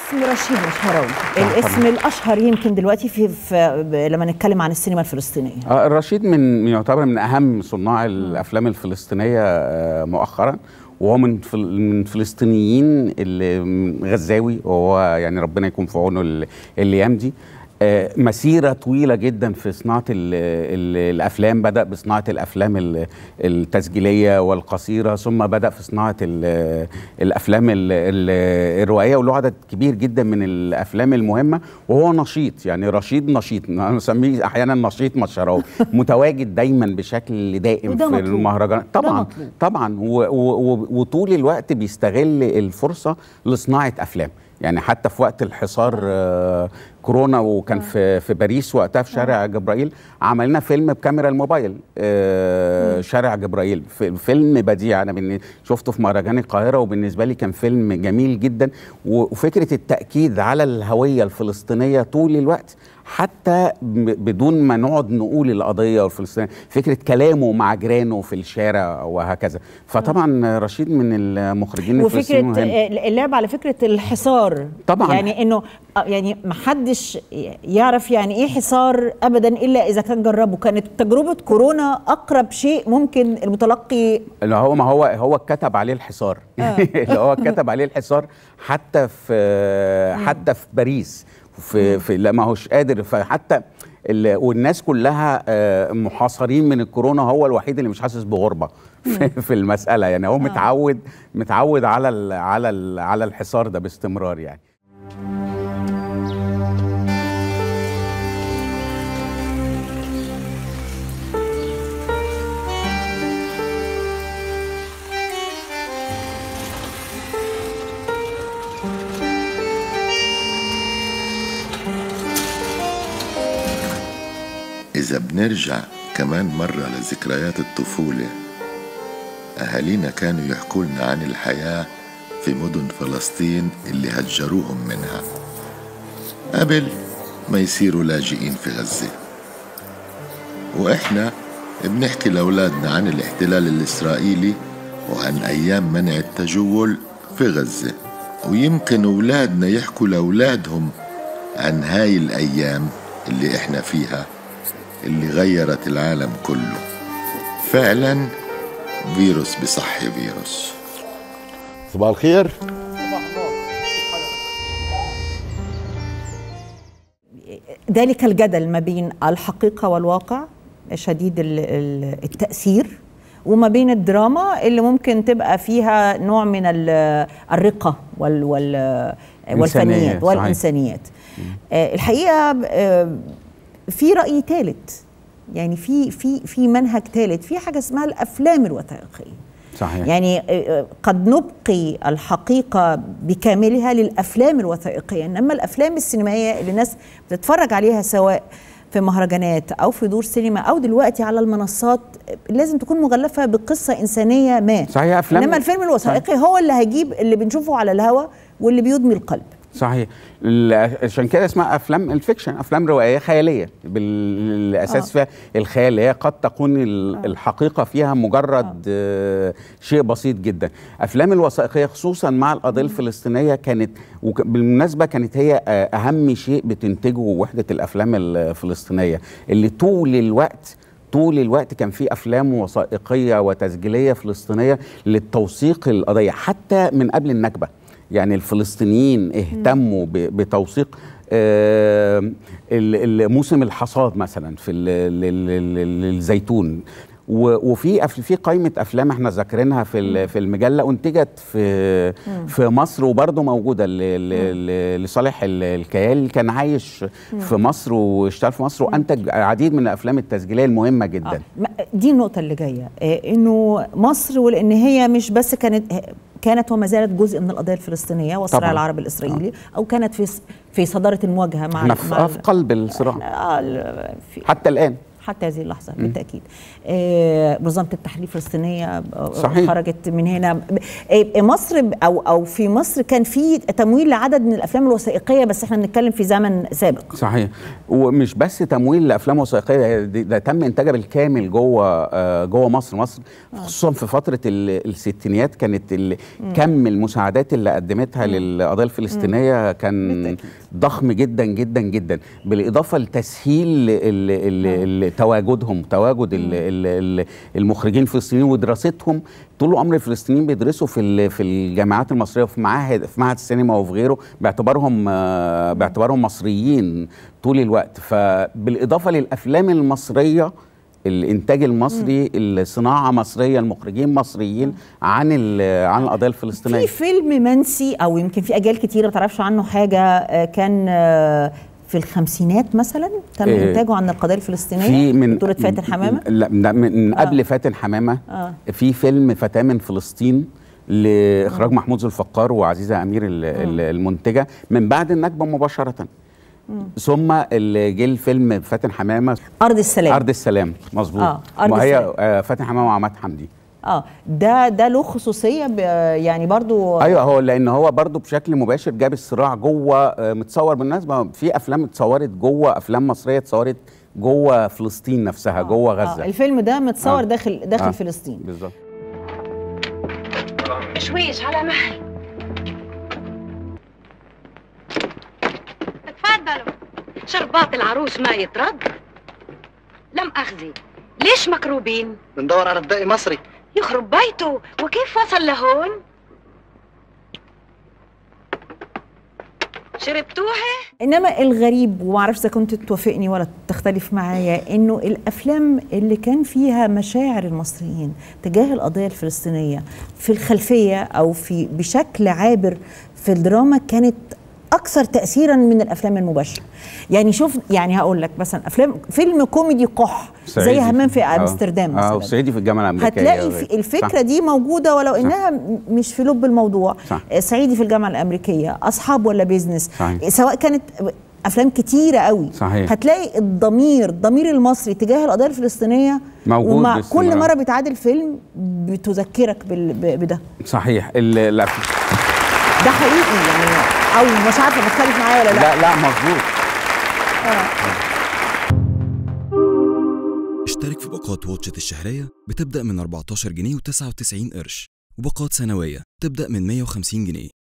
اسم رشيد الشهراوي الاسم الاشهر يمكن دلوقتي في, في لما نتكلم عن السينما الفلسطينيه آه، الرشيد من يعتبر من اهم صناع الافلام الفلسطينيه آه، مؤخرا وهو من فل- من الفلسطينيين اللي من غزاوي وهو يعني ربنا يكون في عونه ال- الايام دي آه، مسيرة طويلة جدا في صناعة ال ال الأفلام بدأ بصناعة الأفلام ال- التسجيلية والقصيرة ثم بدأ في صناعة ال- الأفلام ال- ال- الروائية وله عدد كبير جدا من الأفلام المهمة وهو نشيط يعني رشيد نشيط أنا بسميه أحيانا نشيط مشراوي متواجد دايما بشكل دائم وده في مطلوب. المهرجانات ده طبعا مطلوب. طبعا و و و وطول الوقت بيستغل الفرصه لصناعه افلام يعني حتى في وقت الحصار آه كورونا وكان في في باريس وقتها في شارع جبرائيل عملنا فيلم بكاميرا الموبايل آه شارع جبرائيل في- فيلم بديع انا بالن- شفته في مهرجان القاهره وبالنسبه لي كان فيلم جميل جدا و- وفكره التاكيد على الهويه الفلسطينيه طول الوقت حتى ب- بدون ما نقعد نقول القضيه الفلسطينيه فكره كلامه مع جيرانه في الشارع وهكذا فطبعا رشيد من المخرجين وفكره الفلسطينيين مهم. آه، اللعب على فكره الحصار طبعاً. يعني انه آه، يعني ما حدش يعرف يعني ايه حصار ابدا الا اذا كان جربه كانت تجربه كورونا اقرب شيء ممكن المتلقي اللي هو ما هو هو كتب عليه الحصار اللي هو كتب عليه الحصار حتى في حتى في باريس في في لا ما هوش قادر فحتى ال- والناس كلها آه، محاصرين من الكورونا هو الوحيد اللي مش حاسس بغربه في, في المساله يعني هو متعود متعود على ال على ال على الحصار ده باستمرار يعني إذا بنرجع كمان مرة لذكريات الطفولة أهالينا كانوا يحكوا لنا عن الحياة في مدن فلسطين اللي هجروهم منها قبل ما يصيروا لاجئين في غزة وإحنا بنحكي لأولادنا عن الاحتلال الإسرائيلي وعن أيام منع التجول في غزة ويمكن أولادنا يحكوا لأولادهم عن هاي الأيام اللي إحنا فيها اللي غيرت العالم كله فعلا فيروس بصحي فيروس صباح الخير ذلك الجدل ما بين الحقيقه والواقع شديد ال- ال- التاثير وما بين الدراما اللي ممكن تبقى فيها نوع من ال- الرقه وال وال والفنيات صحيح. والانسانيات آه، الحقيقه آه، في راي ثالث يعني في في في منهج ثالث في حاجه اسمها الافلام الوثائقيه صحيح يعني آه، آه، قد نبقي الحقيقة بكاملها للأفلام الوثائقية إنما الأفلام السينمائية اللي الناس بتتفرج عليها سواء في مهرجانات أو في دور سينما أو دلوقتي على المنصات آه، لازم تكون مغلفة بقصة إنسانية ما صحيح أفلام إنما الفيلم الوثائقي هو اللي هيجيب اللي بنشوفه على الهوا واللي بيدمي القلب صحيح ال- عشان كده اسمها افلام الفيكشن افلام روائيه خياليه بالاساس آه. فيها الخيال هي قد تكون ال- الحقيقه فيها مجرد آه. شيء بسيط جدا افلام الوثائقيه خصوصا مع القضيه الفلسطينيه كانت وك- بالمناسبه كانت هي آه، اهم شيء بتنتجه وحده الافلام الفلسطينيه اللي طول الوقت طول الوقت كان في افلام وثائقيه وتسجيليه فلسطينيه للتوثيق القضيه حتى من قبل النكبه يعني الفلسطينيين اهتموا ب- بتوثيق آه، ال- ال- موسم الحصاد مثلا في ال- ال- ال- ال- الزيتون و- وفي أف- في قائمه افلام احنا ذاكرينها في ال- في المجله انتجت في في مصر وبرضه موجوده ل- ل- ل- لصالح ال- الكيال اللي كان عايش في مصر واشتغل في مصر وانتج العديد من الافلام التسجيليه المهمه جدا آه. ما- دي النقطة اللي جاية آه، إنه مصر ولأن هي مش بس كانت كانت وما زالت جزء من القضية الفلسطينية والصراع طبعاً. العربي الإسرائيلي أو كانت في في صدارة المواجهة مع احنا في, مع آه، في قلب الصراع آه، ال- في حتى الان حتى هذه اللحظه بالتاكيد آه، منظمه التحرير الفلسطينيه آه، صحيح. خرجت من هنا آه، مصر ب- او او في مصر كان في تمويل لعدد من الافلام الوثائقيه بس احنا بنتكلم في زمن سابق صحيح ومش بس تمويل لافلام وثائقيه ده, ده تم انتاجها بالكامل جوه آه، جوه مصر مصر خصوصا في فتره ال- الستينيات كانت ال- كم المساعدات اللي قدمتها للقضيه الفلسطينيه كان ضخم جدا جدا جدا بالاضافه لتسهيل ال- ال- ال- تواجدهم تواجد ال- ال- ال- المخرجين الفلسطينيين ودراستهم طول عمر الفلسطينيين بيدرسوا في ال- في الجامعات المصريه وفي معاهد في معهد السينما وفي غيره باعتبارهم آه، باعتبارهم مصريين طول الوقت فبالاضافه للافلام المصريه الانتاج المصري الصناعه مصريه المخرجين مصريين عن ال- عن القضيه الفلسطينيه في فيلم منسي او يمكن في اجيال كتيره ما تعرفش عنه حاجه آه، كان آه، في الخمسينات مثلا تم إيه، انتاجه عن القضيه الفلسطينيه في من بطوله فاتن حمامه لا من من آه. قبل فاتن حمامه آه. في فيلم فتاه من فلسطين لاخراج محمود ذو الفقار وعزيزه امير ال- ال- المنتجه من بعد النكبه مباشره ثم اللي جه الفيلم فاتن حمامه ارض السلام ارض السلام مظبوط آه، أرض وهي السلام. آه، فاتن حمامه وعماد حمدي اه ده ده له خصوصيه ب- يعني برضو ايوه هو لان هو برضو بشكل مباشر جاب الصراع جوه آه، متصور بالمناسبه في افلام اتصورت جوه افلام مصريه اتصورت جوه فلسطين نفسها جوه غزه آه الفيلم ده متصور آه. داخل داخل آه. فلسطين بالظبط شويش على مهل تفضلوا شربات العروس ما يترد لم أخزي ليش مكروبين؟ بندور على ردائي مصري يخرب بيته وكيف وصل لهون؟ شربتوها؟ انما الغريب ومعرفش اذا كنت توافقني ولا تختلف معايا انه الافلام اللي كان فيها مشاعر المصريين تجاه القضيه الفلسطينيه في الخلفيه او في بشكل عابر في الدراما كانت اكثر تاثيرا من الافلام المباشره يعني شوف يعني هقول لك مثلا افلام فيلم كوميدي قح زي صعيدي همام في آه. امستردام اه مثلا وصعيدي في الجامعه الامريكيه هتلاقي في الفكره صح. دي موجوده ولو انها م- مش في لب الموضوع صح. آه، صعيدي في الجامعه الامريكيه اصحاب ولا بيزنس صحيح. سواء كانت افلام كتيره قوي صحيح. هتلاقي الضمير الضمير المصري تجاه القضيه الفلسطينيه موجود ومع باستمرار. كل مره بيتعادل فيلم بتذكرك بال... ب- بده صحيح ال- ال- ده حقيقي يعني او مش عارفه بتختلف معايا ولا لا, لا لا مظبوط اشترك في باقات واتشت الشهرية بتبدأ من 14 جنيه و99 قرش وباقات سنوية تبدأ من 150 جنيه